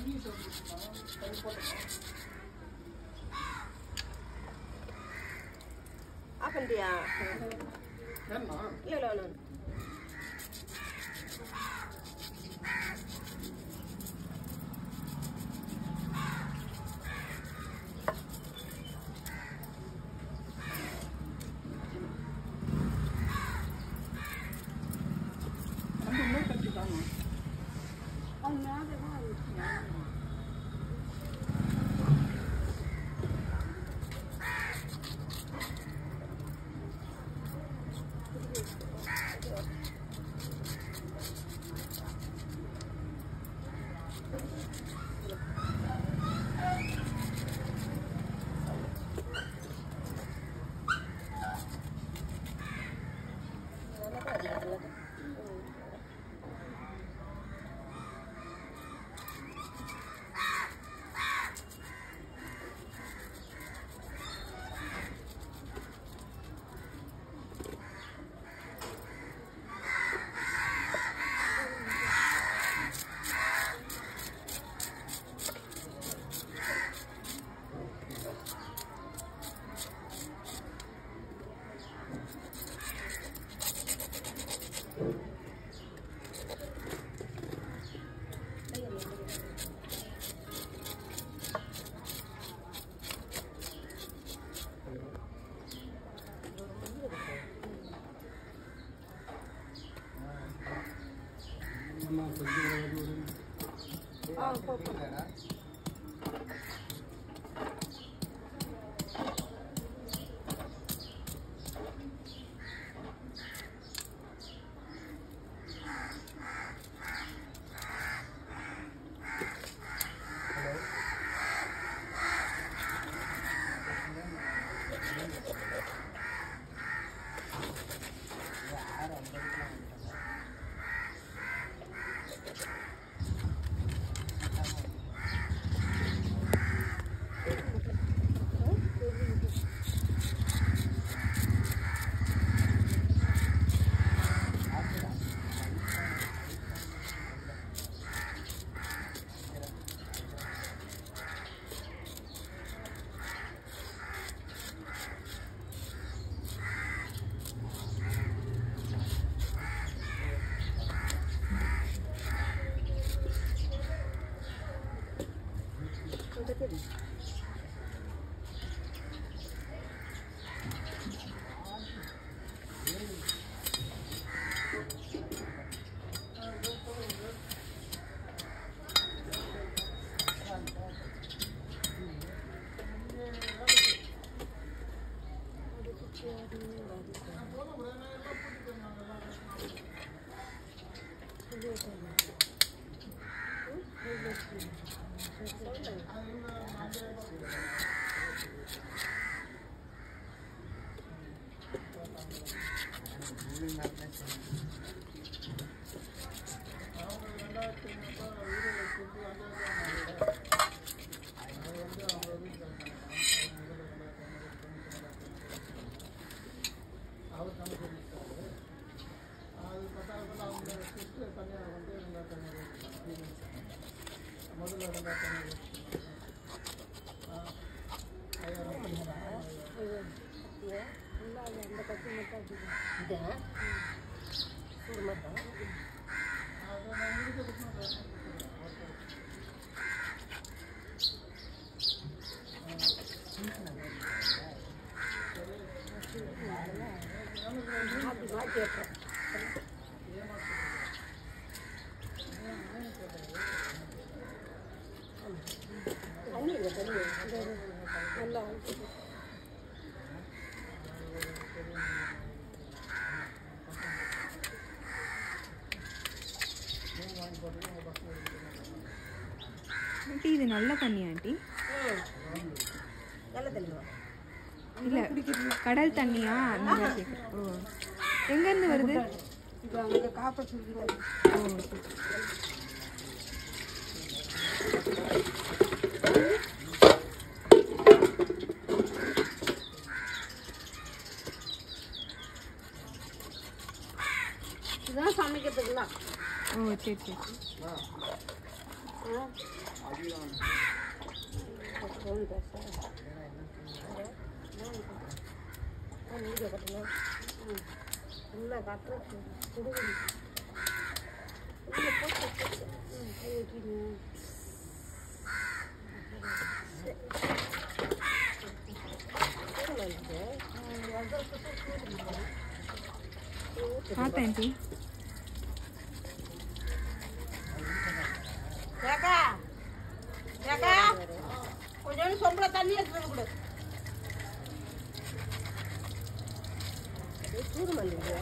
Of பண்ணிட்டியா ஏன்னா இல்லை இல்லை இல்லை அந்த மாதிரி கட்டிட்டாங்க அம்மா கொஞ்சம் ஒரு ஒரு ஆ போ போ. இது ஒரு மட்டும் மாற்றி மாற்றி வைப்பேன் தண்ணி இல்லை தண்ணி இந்த நல்லா ஆண்டி இது நல்ல தண்ணி ஆண்டி நல்ல தண்ணி வரும். இல்ல கடல் தண்ணியா அந்த மாதிரி கேக்குறேன். ஓ எங்க இருந்து வருது இது அங்கே காப்பர் சொல்லுங்க ஓ சரி. இதுதான் சமைக்கிறதுக்குலாம் ஓ சரி சரி அதுதான் ஃபோன் பேச வீடியோ கட்டணும் ம் என்ன கட்டுறேன் கொடுங்க இல்லை போட்டு போட்டு ம் கை வைக்கிறீங்க பார்த்தேன் ஆண்டி ஏக்கா ஏக்கா கொஞ்சோண்டு சொம்பளை தண்ணி எடுத்துட்டு கொடு சூடு மல்லிங்க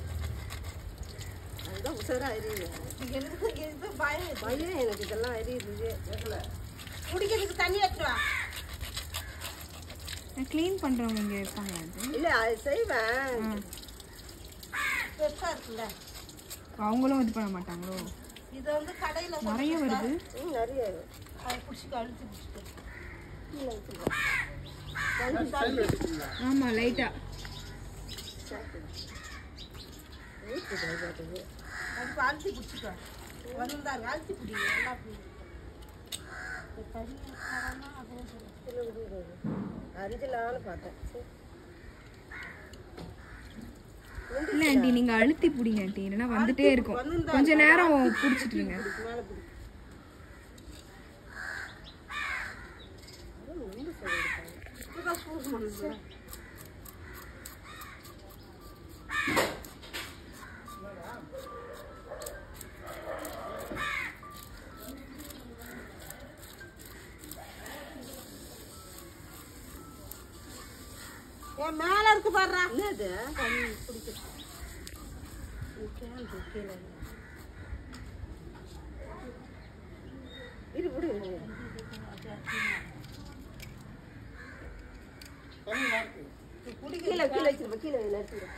அதுதான் உசாரா எரியுது எனக்கு இது பயம் பயம் எனக்கு இதெல்லாம் எரியுது குடிக்கிறதுக்கு தண்ணி எடுத்துட்டு வா க்ளீன் பண்ணுறவங்க இங்கே இருப்பாங்களா அது இல்லை அது செய்வேன் பெருசாக இருக்குல்ல அவங்களும் இது பண்ண மாட்டாங்களோ இது வந்து கடையில் நிறைய வருது ம் நிறைய அதை பிடிச்சி அழுத்தி பிடிச்சிட்டு கீழே வச்சுருக்கேன் ஸ்டைல் வச்சுக்கீங்களா ஆமாம் லைட்டாக அதுக்கு அழுத்தி பிடிச்சிக்கோ வந்தாங்க அழுத்தி பிடி நல்லா பிடி அரிஞ்சலான்னு பார்த்தேன் இல்லை ஆண்டி நீங்கள் அழுத்தி பிடிங்க ஆண்டி இல்லைன்னா வந்துட்டே இருக்கும் கொஞ்ச நேரம் பிடிச்சிட்டு இருங்க மேலே பிடி இப்பதான் சூடு பண்ணுது ஏன் மேல இருக்கு பாடுறா என்னது தண்ணி குடிக்கிறது கீழே இரு விடு தண்ணி மார்க்கு கீழே கீழே வச்சிருப்பா கீழே நிறுத்திடு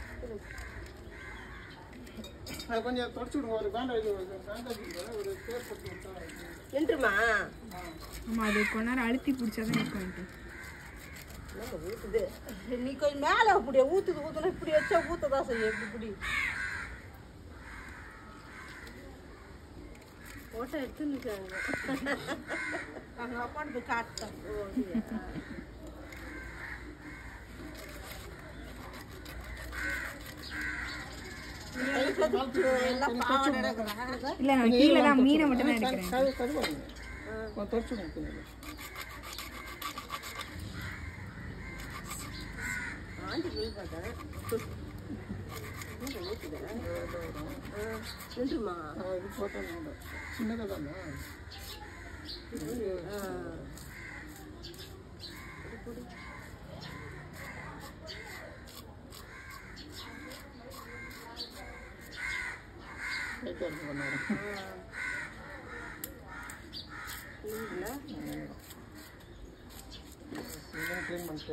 அதை கொஞ்சம் தொடச்சி விடுங்க ஒரு பேண்டேஜ் பேண்டேஜ் ஒரு பேர் போட்டு விட்டா நின்றுமா ஆமாம் அது கொஞ்ச நேரம் அழுத்தி பிடிச்சா தான் இருக்கும் ஆண்டி ஊத்துது நீ கொஞ்சம் மேலே இப்படி ஊத்துது ஊத்துனா இப்படி வச்சா ஊத்ததான் செய்யும் இப்படி இப்படி போட்டோ எடுத்து நிற்காங்க அவங்க அப்பாட்டு போய் காட்டுட்டேன் ஓ அப்படியா? எல்லாம் பாவாடை எடுக்கிறாங்க இல்லை நான் கீழே தான் மீனை மட்டும் தான் எடுக்கிறேன் கழுவு கழுவாங்க கொஞ்சம் தொடச்சி விடுங்க பின்னாடி ஆண்டி போய் பார்த்தேன் நின்றுமா ஆ, இது போட்டா வேண்டாம் சின்னதாக தானே லைட்டாக இருக்கு கொஞ்ச நேரம் இதெல்லாம் க்ளீன் பண்ணிட்டு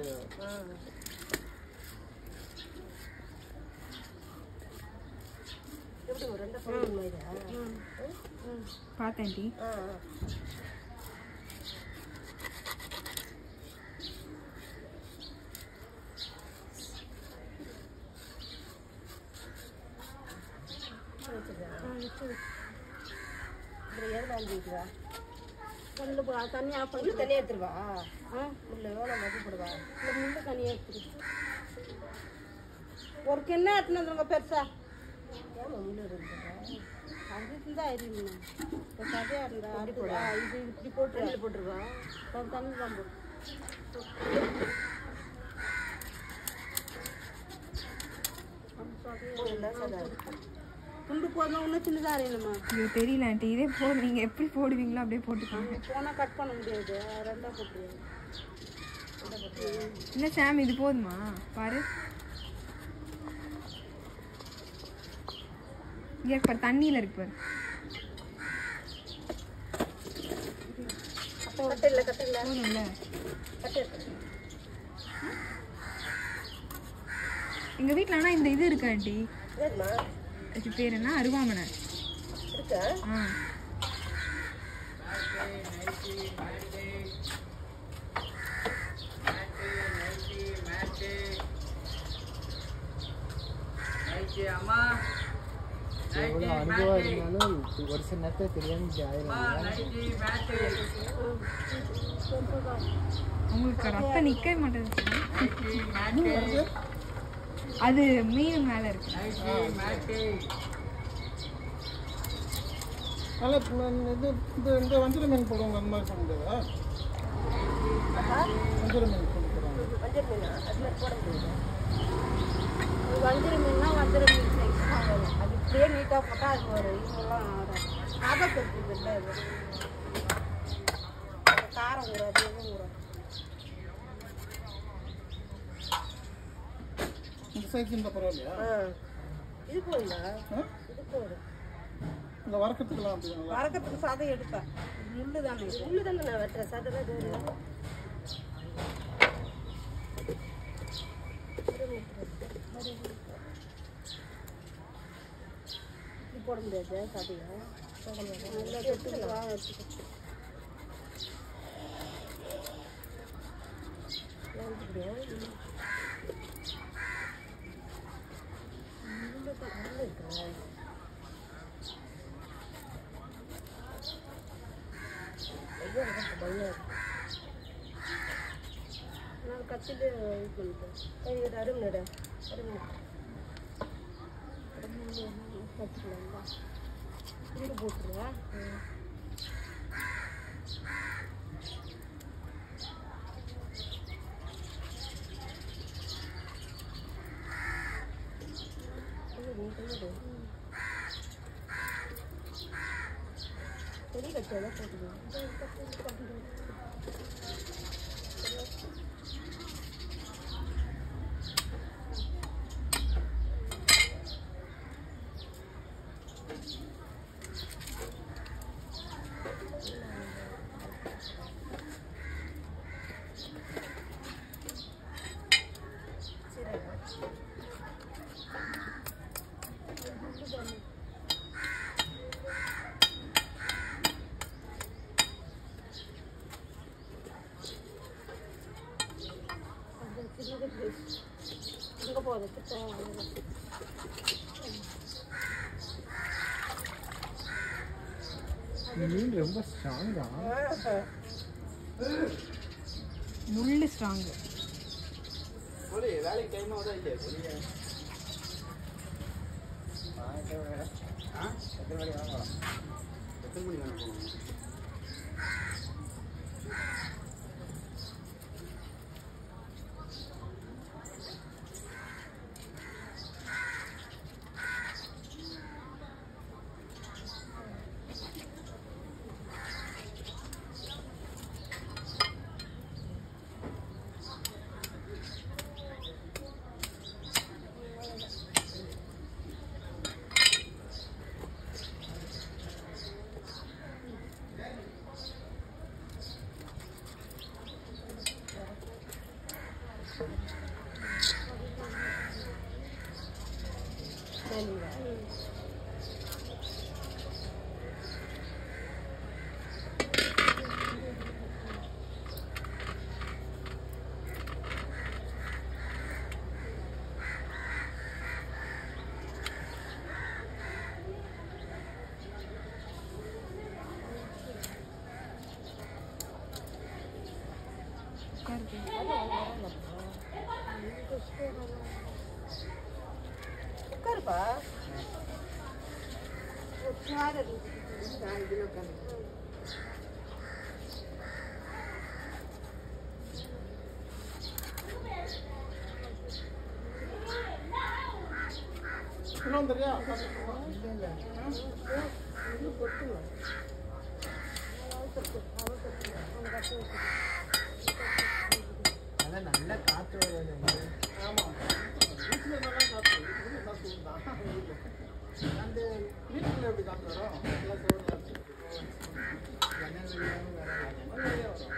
எப்படி ஒரு ரெண்டு பொருள் மாதிரி பார்த்தேன் ஆண்டி ஆ முள்ளு போ தண்ணி ஆஃப் பண்ணி தண்ணி எடுத்துருவா ஆ முள்ளு எவ்வளோ மதி போடுவா இல்லை முள்ளு தண்ணியாக எடுத்துரு ஒரு கிண்ணம் எடுத்துன்னு வந்துருங்க பெருசா ஏமா முள்ளு இருக்குதா அது இருந்தா எரியுங்க இப்போ கதையாக இருந்தா அடுத்து ஆ, இது இப்படி போட்டு போட்டுருவா தண்ணி தான் போடு துண்டு போதும் இன்னும் சின்னதாக அரையணுமா ஐயோ தெரியல ஆண்டி இதே போ நீங்கள் எப்படி போடுவீங்களோ அப்படியே போட்டுக்கோங்க போனால் கட் பண்ண முடியாது ரெண்டாக போட்டுருவாங்க என்ன சாம் இது போதுமா பாரு இங்கே இருக்கு பாரு தண்ணியில் இருக்கு பாரு கட்டு இல்லை கட்டு இல்லை போதும்ல கட்டு இருக்கு எங்கள் வீட்டில் ஆனால் இந்த இது இருக்கு ஆண்டி ஏதுமா அது பேர் என்ன அருவாமனை இருக்கா ஆ எவ்வளோ அனுபவம் இருந்தாலும் ஒரு சில நேரத்தில் தெரியாமல் இப்படி ஆயிரும் உங்களுக்கு ரத்தம் நிற்கவே மாட்டேங்குது அது மீன் மேலே இருக்கு நல்லா இது இந்த இந்த வஞ்சிர மீன் போடுவாங்க அந்த மாதிரி பண்ண முடியாதா வஞ்சிர மீன் போட்டு போடுவாங்க வஞ்சர மீனா அதில் போட முடியாது அது வஞ்சர மீன்னா வஞ்சர மீன் சைஸ் தான் வரும் அது இப்படியே நீட்டாக போட்டால் அது வரும் இவங்கெல்லாம் ஆபத்து இருக்குது இல்லை அது காரம் ஊற அது எதுவும் ஊற இந்த சைஸ் இருந்தால் பரவாயில்லையா ஆ இது போதுங்களா ஆ? இது போதும் இந்த வறக்கத்துக்கெல்லாம் அப்படி நல்லா வறக்கத்துக்கு சாதம் எடுப்பேன் முள்ளு தானே முள்ளு தானே நான் வெட்டுறேன் சதுர இது இது போட முடியாது சாதியா போட முடியாது எடுத்துக்கலாம் எடுத்துக்கலாம் நான் கத்திட்டு இது பண்ணிட்டேன் சரி இது அருமிட அருமிட கத்திக்கலாங்களா இது போட்டுருவா பெரிய கட்டியெல்லாம் போட்டுருவேன் இங்கே போகுது கிட்ட மீன் ரொம்ப ஸ்ட்ராங் தான் முள்ளு ஸ்ட்ராங்கு வேலைக்கு டைம் ஆகுதா இல்லையா எத்தனை மணி வாங்கலாம் எத்தனை மணி வேணும் போகணும் உட்காருப்பா ஒரு சேர் இருக்குது நான் இதில் உட்காந்து இன்னும் தெரியா அதான் நல்ல காற்று வருது ஆமாம் வீட்டில் நல்லா காற்று வரும். இதுல என்ன சூடு தான் வீட்டில் அந்த வீட்டுக்குள்ள எப்படி காற்று வரும் எல்லாம் சோறு காற்று ஜன்னல் வழியாகவும் வராது நிறைய வரும்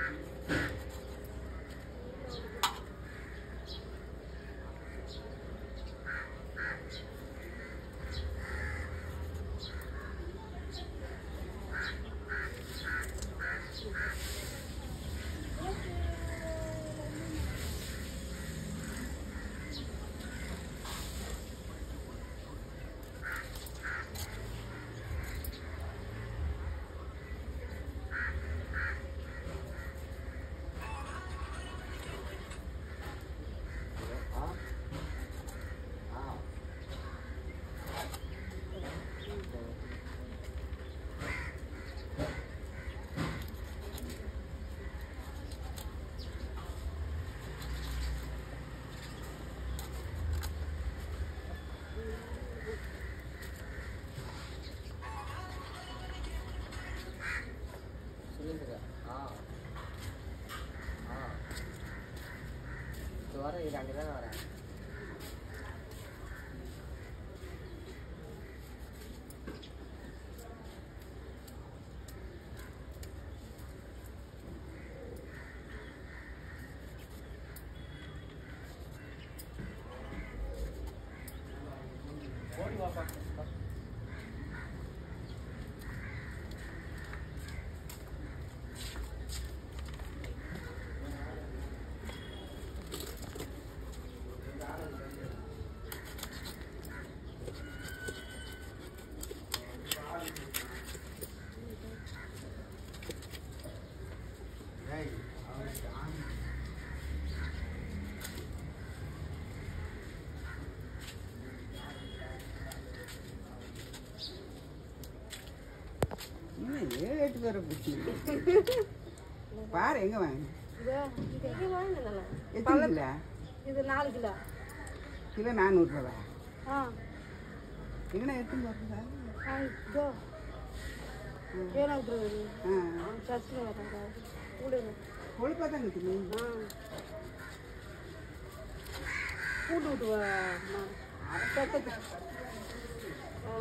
ஏ எட்டு பேரை பிடிச்சி பாரு எங்க வாங்க இதோ இது எங்கே வாங்கினதால எத்தனை கிலோ இது நாலு கிலோ கிலோ நானூறுரூவா ஆ எங்கண்ணா எடுத்துன்னு போகிறதா ஆ இதோ ஏனாவது ஆ சர்ச்சில் வராங்க கூடு கொழுப்பாக தான் இருக்குது ஆ கூட்டு விட்டு வா சத்தத்து ஆ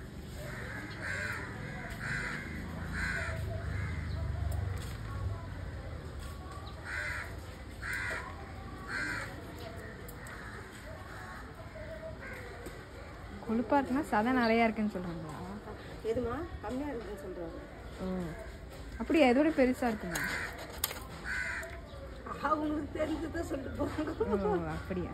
கொழுப்பா இருக்குன்னா சதை நிறையா இருக்குன்னு சொல்கிறாங்களா எதுமா கம்மியாக இருக்குன்னு சொல்கிறாங்க ஓ அப்படியா இதோட பெருசாக இருக்குமா அவங்களுக்கு தெரிஞ்சதை சொல்லிட்டு போகிறாங்க ஓ அப்படியா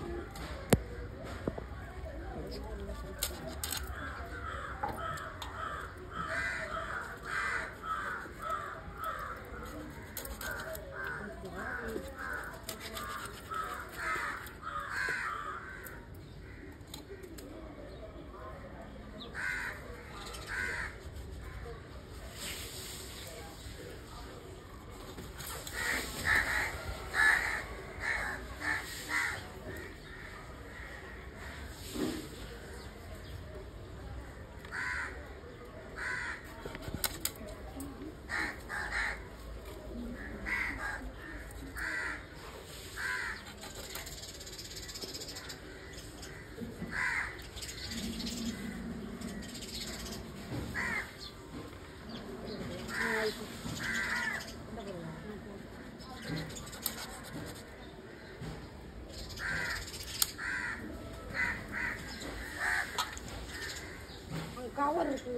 கவர் இருக்குல்ல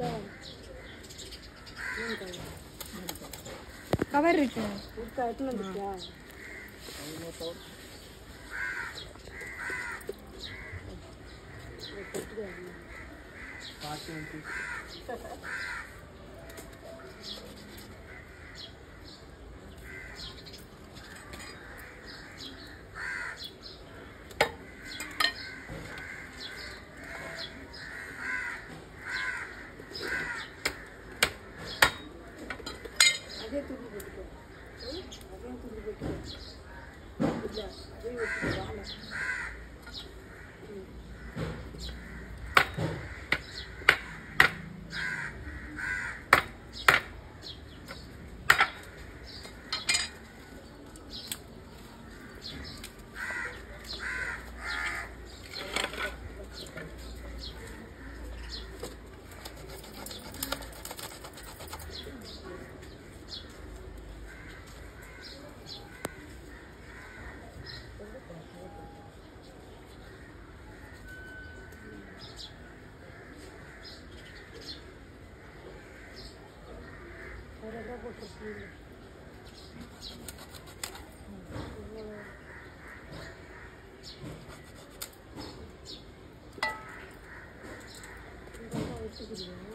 கவர் இருக்கு இருக்கா எத்தனை வந்துச்சா அதே துணி போட்டுக்கோ ம்? அதே துணி போட்டுக்கோ இல்லை அதே வச்சுக்கோ வாழை அதெல்லாம் போட்டுருக்கீங்க இதெல்லாம் வச்சுக்கிறீங்க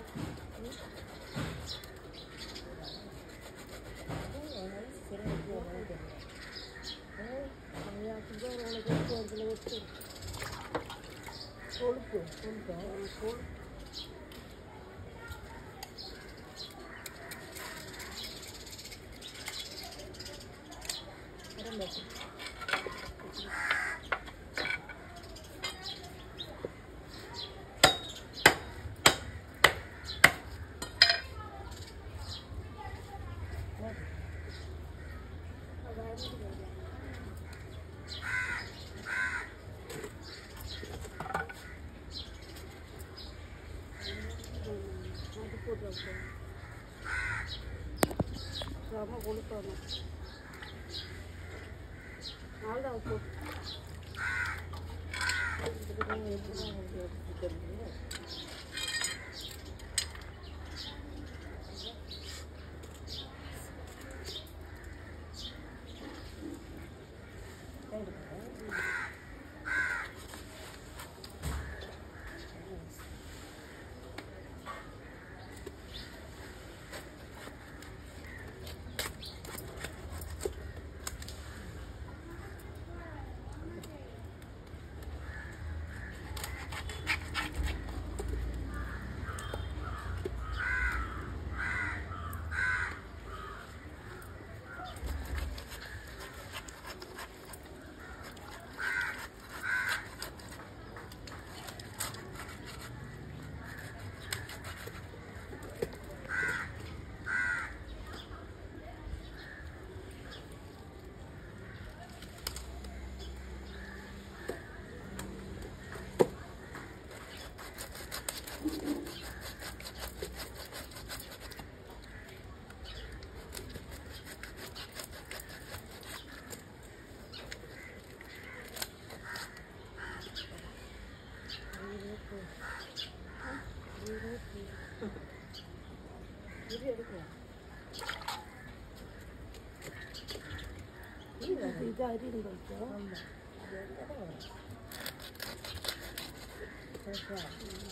கொழுப்பு கொழுப்பு கொழுப்பு அது போட்டு வைப்போம் செம கொழுப்பான அவ்வளோதான் போட்டு இது எடுக்கலாம் இது இது அறிந்து வைக்கும் அது எடுத்தால் வரும் சரிப்பா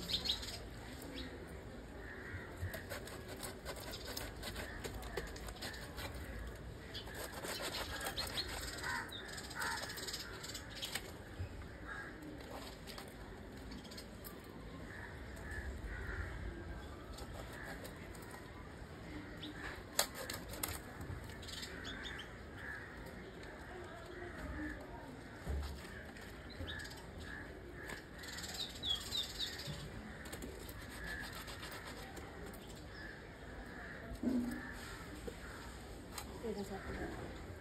இதை சாப்பிடுங்க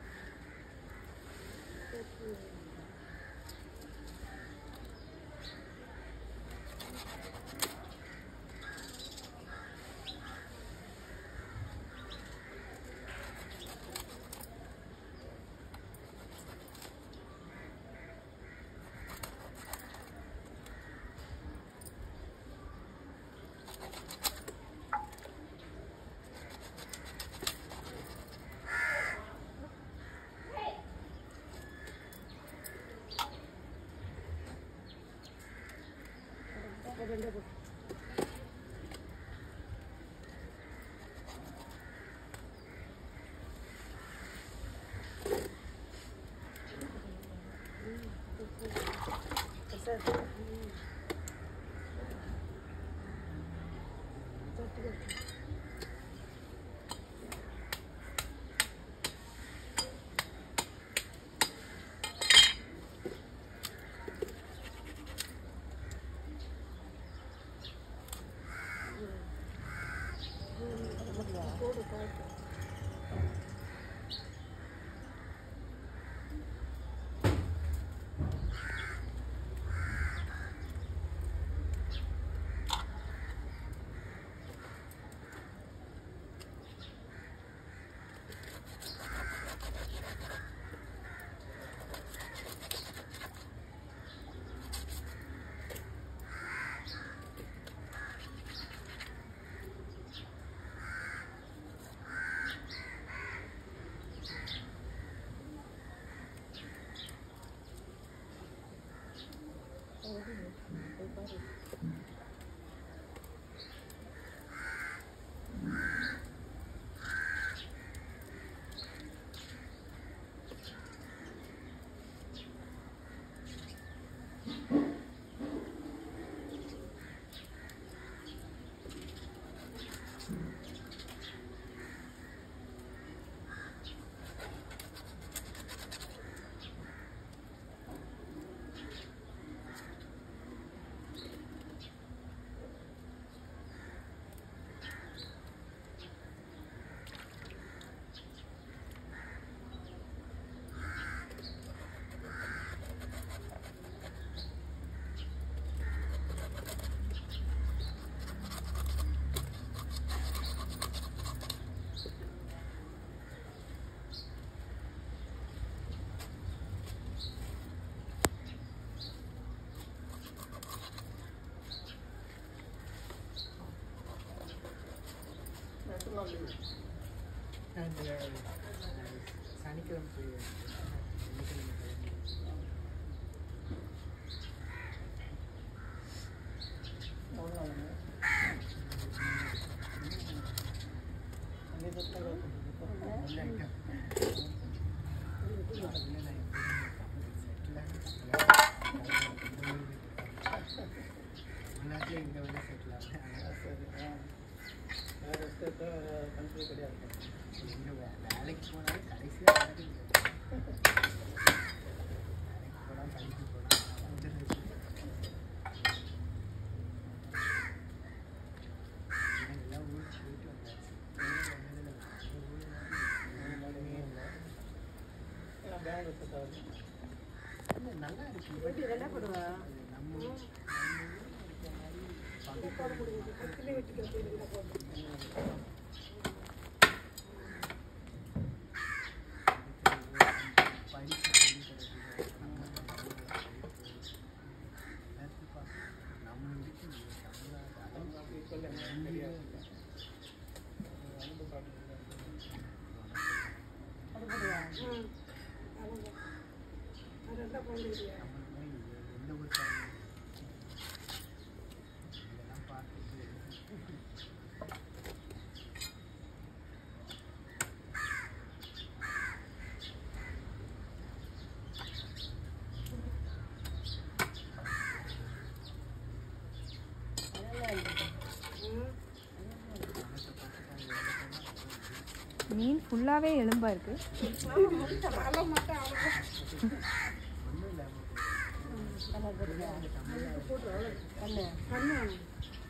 ரெண்டு போட்டு எத்தனை நாள் leave? அந்த சனிக்கிழமை போய் வெள்ளிக்கிழமை கிளம்பி. மூணு நாளுங்க. அங்கே செட் ஆகாது. நல்ல ஐட்டம். அதுல நான் இப்போ settle ஆகி வெளிநாட்டுல இங்க வந்து செட்டில் ஆகிறேன் சரி ஆ. வேற ஸ்டேட்டோ வேற கண்ட்ரி கிடையாது எங்க வே- வேலைக்கு போனாலும் கடைசியா வேலைக்கு வேலைக்கு போனா படிக்க போனா வந்துடுறது. ஆனா எல்லாம் ஊருக்கு போயிட்டு வந்தாச்சு ஊருக்கு வந்ததுல இந்த ஊர் மாதிரி ஒண்ணுமே இல்லை. ஏன்னா பெங்களூர் செட் ஆகுது இல்ல, நல்லா இருக்கு எப்படி பட் என்ன பண்ணுவா அது நம்ம நம்ம ஊர்ல இருக்க மாதிரி பக்கத்துல படிக்க சொல்லி தரது நம்ம இதுக்கு தமிழ்நாடு நம்ம அப்படி சொல்ல எனக்கு தெரியாது மீன் ஃபுல்லாகவே எலும்பாக இருக்கு கண்ணு கண்ணு வேணும்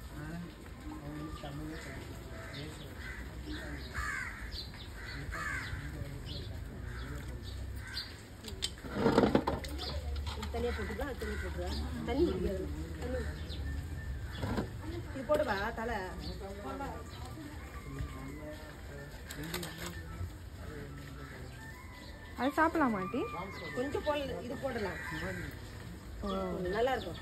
தனியாக போட்டுக்கா தண்ணி போட்டுருவா தண்ணி குடிக்காது தண்ணி இது போடுவா தலை அது சாப்பிடலாமா ஆண்டி கொஞ்சம் போடல இது போடலாம் ம், நல்லா இருக்கும்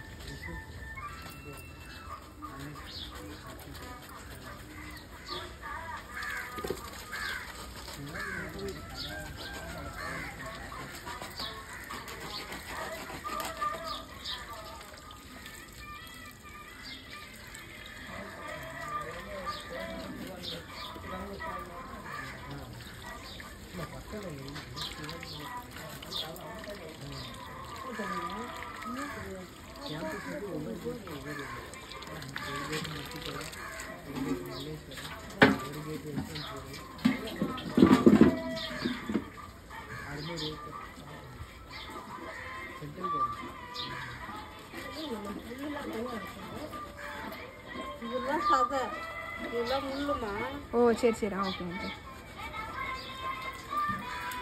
இதெல்லாம் சதை இதெல்லாம் முள்ளுமா ஓ சரி சரி ஆ ஓகே ஓகே